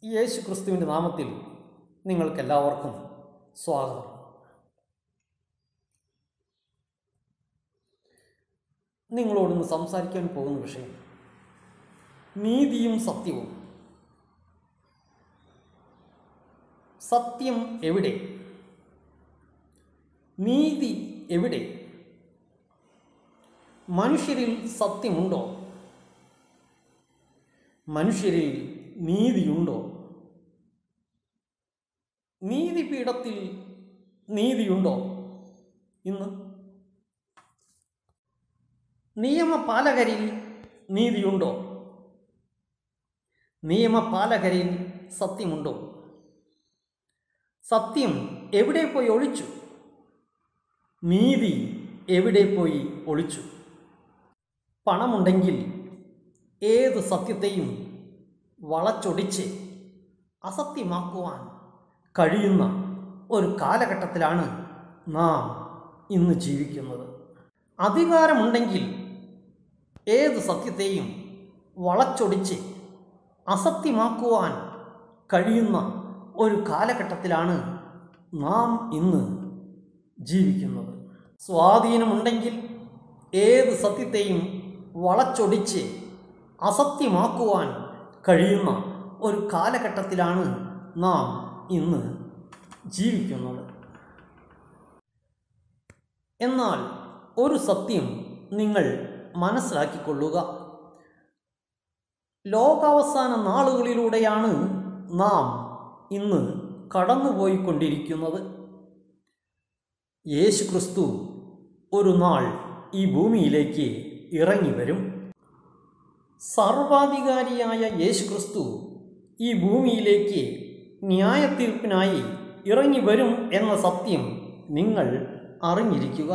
യേശു ക്രിസ്തുവിൻ്റെ നാമത്തിൽ നിങ്ങൾക്കെല്ലാവർക്കും സ്വാഗതം നിങ്ങളോടൊന്ന് സംസാരിക്കാൻ പോകുന്ന വിഷയം നീതിയും സത്യവും സത്യം എവിടെ നീതി എവിടെ മനുഷ്യരിൽ സത്യമുണ്ടോ മനുഷ്യരിൽ നീതിയുണ്ടോ നീതിപീഠത്തിൽ നീതിയുണ്ടോ ഇന്ന് നിയമപാലകരിൽ നീതിയുണ്ടോ നിയമപാലകരിൽ സത്യമുണ്ടോ സത്യം എവിടെ പോയി ഒളിച്ചു നീതി എവിടെ പോയി ഒളിച്ചു പണമുണ്ടെങ്കിൽ ഏത് സത്യത്തെയും വളച്ചൊടിച്ച് അസത്യമാക്കുവാൻ കഴിയുന്ന ഒരു കാലഘട്ടത്തിലാണ് നാം ഇന്ന് ജീവിക്കുന്നത് അധികാരമുണ്ടെങ്കിൽ ഏത് സത്യത്തെയും വളച്ചൊടിച്ച് അസത്യമാക്കുവാൻ കഴിയുന്ന ഒരു കാലഘട്ടത്തിലാണ് നാം ഇന്ന് ജീവിക്കുന്നത് സ്വാധീനമുണ്ടെങ്കിൽ ഏത് സത്യത്തെയും വളച്ചൊടിച്ച് അസത്യമാക്കുവാൻ കഴിയുന്ന ഒരു കാലഘട്ടത്തിലാണ് നാം ഇന്ന് ജീവിക്കുന്നത് എന്നാൽ ഒരു സത്യം നിങ്ങൾ മനസ്സിലാക്കിക്കൊള്ളുക ലോകാവസാന നാളുകളിലൂടെയാണ് നാം ഇന്ന് കടന്നുപോയിക്കൊണ്ടിരിക്കുന്നത് യേശു ക്രിസ്തു ഒരു നാൾ ഈ ഭൂമിയിലേക്ക് ഇറങ്ങി വരും സർവാധികാരിയായ യേശു ക്രിസ്തു ഈ ഭൂമിയിലേക്ക് ന്യായത്തീർപ്പിനായി ഇറങ്ങി വരും എന്ന സത്യം നിങ്ങൾ അറിഞ്ഞിരിക്കുക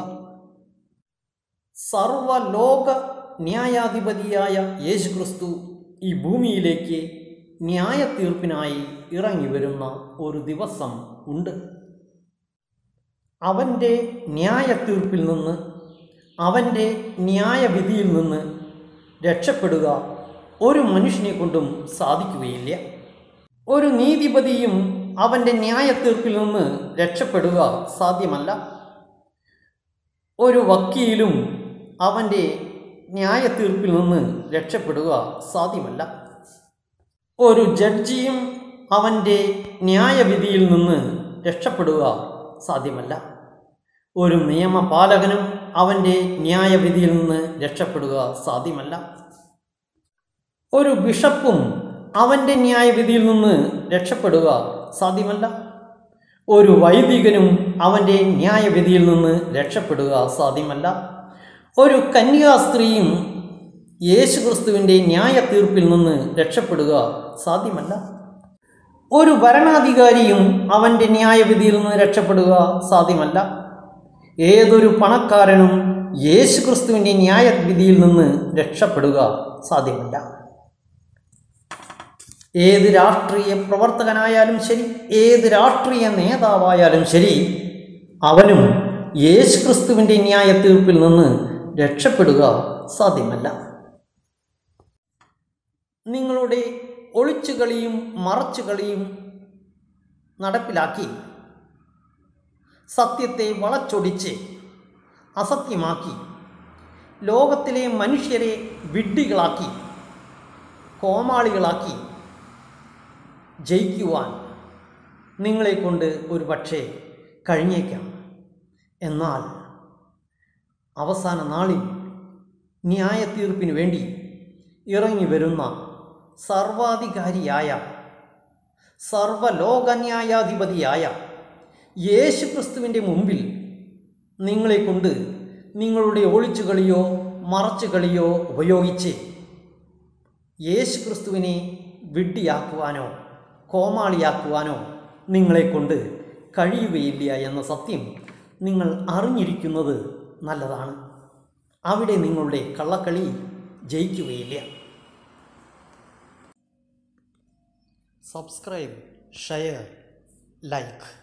സർവലോക ന്യായാധിപതിയായ യേശു ക്രിസ്തു ഈ ഭൂമിയിലേക്ക് ന്യായത്തീർപ്പിനായി ഇറങ്ങി വരുന്ന ഒരു ദിവസം ഉണ്ട് അവൻ്റെ ന്യായത്തീർപ്പിൽ നിന്ന് അവൻ്റെ ന്യായവിധിയിൽ നിന്ന് രക്ഷപ്പെടുക ഒരു മനുഷ്യനെ കൊണ്ടും സാധിക്കുകയില്ല ഒരു നീതിപതിയും അവൻ്റെ ന്യായത്തീർപ്പിൽ നിന്ന് രക്ഷപ്പെടുക സാധ്യമല്ല ഒരു വക്കീലും അവൻ്റെ ന്യായത്തീർപ്പിൽ നിന്ന് രക്ഷപ്പെടുക സാധ്യമല്ല ഒരു ജഡ്ജിയും അവൻ്റെ ന്യായവിധിയിൽ നിന്ന് രക്ഷപ്പെടുക സാധ്യമല്ല ഒരു നിയമപാലകനും അവൻ്റെ ന്യായവിധിയിൽ നിന്ന് രക്ഷപ്പെടുക സാധ്യമല്ല ഒരു ബിഷപ്പും അവൻ്റെ ന്യായവിധിയിൽ നിന്ന് രക്ഷപ്പെടുക സാധ്യമല്ല ഒരു വൈദികനും അവൻ്റെ ന്യായവിധിയിൽ നിന്ന് രക്ഷപ്പെടുക സാധ്യമല്ല ഒരു കന്യാസ്ത്രീയും യേശുക്രിസ്തുവിൻ്റെ ന്യായ തീർപ്പിൽ നിന്ന് രക്ഷപ്പെടുക സാധ്യമല്ല ഒരു ഭരണാധികാരിയും അവൻ്റെ ന്യായവിധിയിൽ നിന്ന് രക്ഷപ്പെടുക സാധ്യമല്ല ഏതൊരു പണക്കാരനും യേശുക്രിസ്തുവിൻ്റെ ന്യായവിധിയിൽ നിന്ന് രക്ഷപ്പെടുക സാധ്യമല്ല ഏത് രാഷ്ട്രീയ പ്രവർത്തകനായാലും ശരി ഏത് രാഷ്ട്രീയ നേതാവായാലും ശരി അവനും യേശുക്രിസ്തുവിൻ്റെ ന്യായ തീർപ്പിൽ നിന്ന് രക്ഷപ്പെടുക സാധ്യമല്ല നിങ്ങളുടെ ഒളിച്ചുകളിയും മറച്ചുകളിയും നടപ്പിലാക്കി സത്യത്തെ വളച്ചൊടിച്ച് അസത്യമാക്കി ലോകത്തിലെ മനുഷ്യരെ വിഡ്ഢികളാക്കി കോമാളികളാക്കി ജയിക്കുവാൻ നിങ്ങളെക്കൊണ്ട് ഒരു പക്ഷേ കഴിഞ്ഞേക്കാം എന്നാൽ അവസാന നാളിൽ ന്യായത്തീർപ്പിന് വേണ്ടി ഇറങ്ങി വരുന്ന സർവാധികാരിയായ സർവലോകന്യായാധിപതിയായ യേശു ക്രിസ്തുവിൻ്റെ മുമ്പിൽ നിങ്ങളെക്കൊണ്ട് നിങ്ങളുടെ ഒളിച്ചുകളിയോ മറച്ചുകളിയോ ഉപയോഗിച്ച് യേശു ക്രിസ്തുവിനെ വിഡ്ഢിയാക്കുവാനോ കോമാളിയാക്കുവാനോ നിങ്ങളെക്കൊണ്ട് കഴിയുകയില്ല എന്ന സത്യം നിങ്ങൾ അറിഞ്ഞിരിക്കുന്നത് നല്ലതാണ് അവിടെ നിങ്ങളുടെ കള്ളക്കളി ജയിക്കുകയില്ല സബ്സ്ക്രൈബ് ഷെയർ ലൈക്ക്